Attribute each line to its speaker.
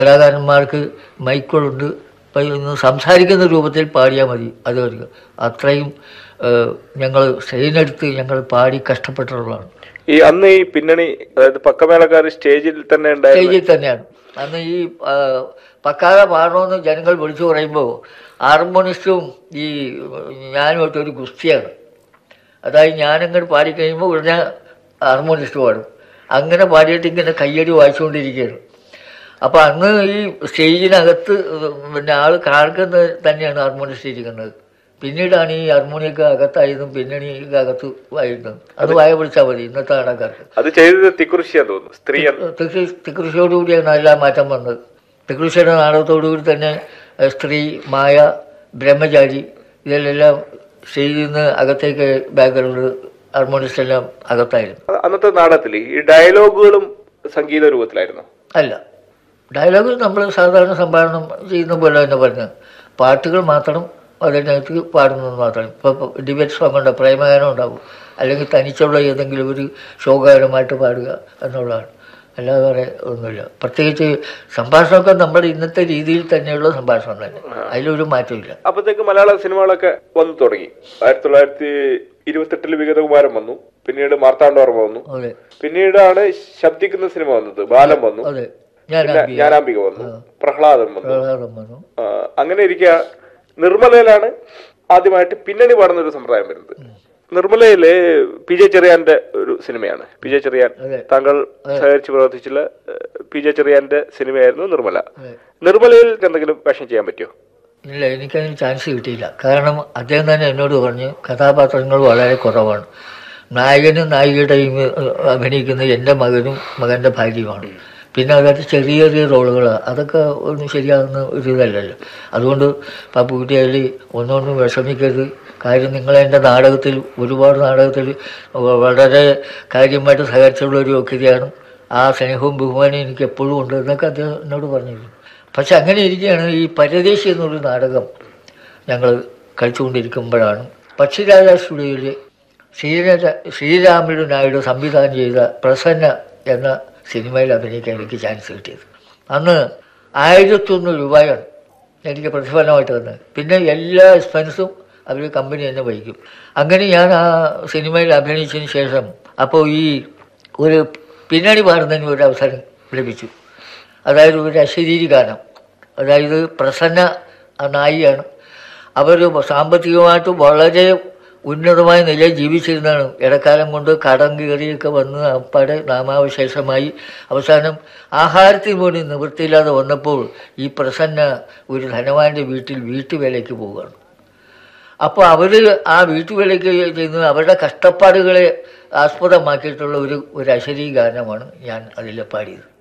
Speaker 1: കലാകാരന്മാർക്ക് മൈക്കുകളുണ്ട് ഇപ്പം ഇന്ന് സംസാരിക്കുന്ന രൂപത്തിൽ പാടിയാൽ മതി അത് വരിക അത്രയും ഞങ്ങൾ സ്ട്രെയിനെടുത്ത് ഞങ്ങൾ പാടി കഷ്ടപ്പെട്ടിട്ടുള്ളതാണ്
Speaker 2: ഈ അന്ന് ഈ പിന്നണി അതായത് പക്കമേളക്കാർ സ്റ്റേജിൽ തന്നെ ഉണ്ടായിരുന്നു
Speaker 1: സ്റ്റേജിൽ തന്നെയാണ് അന്ന് ഈ ആ, പക്കാല പാടണമെന്ന് ജനങ്ങൾ വിളിച്ചു പറയുമ്പോൾ ഹാർമോണിസ്റ്റും ഈ ഞാനുമായിട്ട് ഒരു ഗുസ്തിയാണ് അതായത് ഞാനങ്ങോട്ട് പാടിക്കഴിയുമ്പോൾ ഉടനെ ഹാർമോണിസ്റ്റ് പാടും അങ്ങനെ പാടിയിട്ട് ഇങ്ങനെ കയ്യടി വായിച്ചുകൊണ്ടിരിക്കുകയാണ് അപ്പോൾ അന്ന് ഈ സ്റ്റേജിനകത്ത് പിന്നെ ആൾ കാണിക്കുന്നത് തന്നെയാണ് ഹാർമോണിസ്റ്റ് ഇരിക്കുന്നത് പിന്നീടാണ് ഈ ഹാർമോണിയൊക്കെ അകത്തായതും പിന്നണിയൊക്കെ അകത്ത് ആയിരുന്നത് അത് വായ പിടിച്ചാൽ മതി ഇന്നത്തെ നാടകക്കാർക്ക്
Speaker 2: അത് ചെയ്തത് തിക്കുറിശിയാന്ന് തോന്നുന്നു സ്ത്രീ
Speaker 1: തികൃ തികൃഷിയോടുകൂടിയാണ് എല്ലാം മാറ്റം വന്നത് തികൃഷിയുടെ നാടകത്തോടുകൂടി തന്നെ ഏഹ്, സ്ത്രീ മായ ബ്രഹ്മചാരി ഇതിലെല്ലാം സ്റ്റേജിൽ നിന്ന് അകത്തേക്ക് ബാക്ക്ഗ്രൗണ്ട് ഹാർമോണിസ്റ്റ് എല്ലാം അകത്തായിരുന്നു
Speaker 2: അന്നത്തെ നാടകത്തിൽ ഈ ഡയലോഗുകളും സംഗീത രൂപത്തിലായിരുന്നു
Speaker 1: അല്ല ഡയലോഗ് നമ്മൾ സാധാരണ സംഭാഷണം ചെയ്യുന്ന പോലെ തന്നെ പറഞ്ഞു പാട്ടുകൾ മാത്രം അതിനകത്ത് പാടുന്നത് മാത്രം ഇപ്പോൾ ഡിബേറ്റ് സോങ് ഉണ്ട് പ്രേമഗാനം ഉണ്ടാവും അല്ലെങ്കിൽ തനിച്ചുള്ള ഏതെങ്കിലും ഒരു ശോകകരമായിട്ട് പാടുക എന്നുള്ളതാണ് അല്ലാതെ വേറെ ഒന്നുമില്ല പ്രത്യേകിച്ച് സംഭാഷണമൊക്കെ നമ്മുടെ ഇന്നത്തെ രീതിയിൽ തന്നെയുള്ള സംഭാഷണം തന്നെ അതിലൊരു മാറ്റമില്ല
Speaker 2: അപ്പത്തേക്ക് മലയാള സിനിമകളൊക്കെ വന്നു തുടങ്ങി ആയിരത്തി തൊള്ളായിരത്തി ഇരുപത്തെട്ടിൽ വിഗതകുമാരൻ വന്നു പിന്നീട് മാർത്താണ്ഡവർമ്മ വന്നു
Speaker 1: അതെ
Speaker 2: പിന്നീടാണ് ശബ്ദിക്കുന്ന സിനിമ വന്നത് ബാലം വന്നു
Speaker 1: അതെ ഞാൻ
Speaker 2: പിന്നെ ജ്ഞാനാംബിക വന്നു പ്രഹ്ലാദൻ വന്നു
Speaker 1: പ്രഹ്ലാദം വന്നു
Speaker 2: ആ, അങ്ങനെ ഇരിക്കുക നിർമ്മലയിലാണ് ആദ്യമായിട്ട് പിന്നണി പാടുന്ന ഒരു സമ്പ്രദായം വരുന്നത് നിർമ്മലയില് പി ജെ ചെറിയാന്റെ ഒരു സിനിമയാണ് പി ജെ ചെറിയാൻ
Speaker 1: അതെ.
Speaker 2: താങ്കൾ സഹകരിച്ച് പ്രവർത്തിച്ചുള്ള ഏഹ്, പി ജെ ചെറിയാന്റെ സിനിമയായിരുന്നു നിർമ്മല
Speaker 1: അതെ.
Speaker 2: നിർമ്മലയിൽ എന്തെങ്കിലും വേഷം ചെയ്യാൻ പറ്റുമോ
Speaker 1: ഇല്ല എനിക്കതിന് ചാൻസ് കിട്ടിയില്ല കാരണം അദ്ദേഹം തന്നെ എന്നോട് പറഞ്ഞ് കഥാപാത്രങ്ങൾ വളരെ കുറവാണ് നായകനും നായികയുടെയും ഏഹ്, അഭിനയിക്കുന്ന എൻ്റെ മകനും മകൻ്റെ ഭാര്യയുമാണ് പിന്നെ അതായത് ചെറിയ ചെറിയ റോളുകളാണ് അതൊക്കെ ഒന്നും ശരിയാകുന്ന ഒരു ഇതല്ലല്ലോ അതുകൊണ്ട് പപ്പുകുട്ടിയായി ഒന്നൊന്നും വിഷമിക്കരുത് കാര്യം നിങ്ങൾ എൻ്റെ നാടകത്തിൽ ഒരുപാട് നാടകത്തിൽ വളരെ കാര്യമായിട്ട് സഹകരിച്ചുള്ള ഒരു വ്യക്തിയാണ് ആ സ്നേഹവും ബഹുമാനവും എനിക്ക് എപ്പോഴും ഉണ്ട് എന്നൊക്കെ അദ്ദേഹം എന്നോട് പറഞ്ഞിരുന്നു പക്ഷെ അങ്ങനെ ഇരിക്കുകയാണ് ഈ പരദേശി എന്നൊരു നാടകം ഞങ്ങൾ കളിച്ചുകൊണ്ടിരിക്കുമ്പോഴാണ് പക്ഷിരാജ സ്റ്റുഡിയോയിൽ ശ്രീരാജ ശ്രീരാമുലു നായിഡു സംവിധാനം ചെയ്ത പ്രസന്ന എന്ന സിനിമയിൽ അഭിനയിക്കാൻ എനിക്ക് ചാൻസ് കിട്ടിയത് അന്ന് ആയിരത്തൊന്ന് രൂപയാണ് എനിക്ക് പ്രതിഫലമായിട്ട് തന്നത് പിന്നെ എല്ലാ എക്സ്പെൻസും അവർ കമ്പനി തന്നെ വഹിക്കും അങ്ങനെ ഞാൻ ആ സിനിമയിൽ അഭിനയിച്ചതിന് ശേഷം അപ്പോൾ ഈ ഒരു പിന്നണി പാടുന്നതിന് ഒരു അവസരം ലഭിച്ചു അതായത് ഒരു അശരീരി ഗാനം അതായത് പ്രസന്ന ആ നായിയാണ് അവർ സാമ്പത്തികമായിട്ട് വളരെ ഉന്നതമായ നിലയിൽ ജീവിച്ചിരുന്നതാണ് ഇടക്കാലം കൊണ്ട് കടം കയറിയൊക്കെ വന്ന് അപ്പാടെ നാമാവശേഷമായി അവസാനം ആഹാരത്തിന് പോലും നിവൃത്തിയില്ലാതെ വന്നപ്പോൾ ഈ പ്രസന്ന ഒരു ധനവാന്റെ വീട്ടിൽ വീട്ടുവേലയ്ക്ക് പോവുകയാണ് അപ്പോൾ അവർ ആ വീട്ടുവേലയ്ക്ക് ചെയ്യുന്നത് അവരുടെ കഷ്ടപ്പാടുകളെ ആസ്പദമാക്കിയിട്ടുള്ള ഒരു ഒരു അശരീ ഗാനമാണ് ഞാൻ അതിൽ പാടിയത്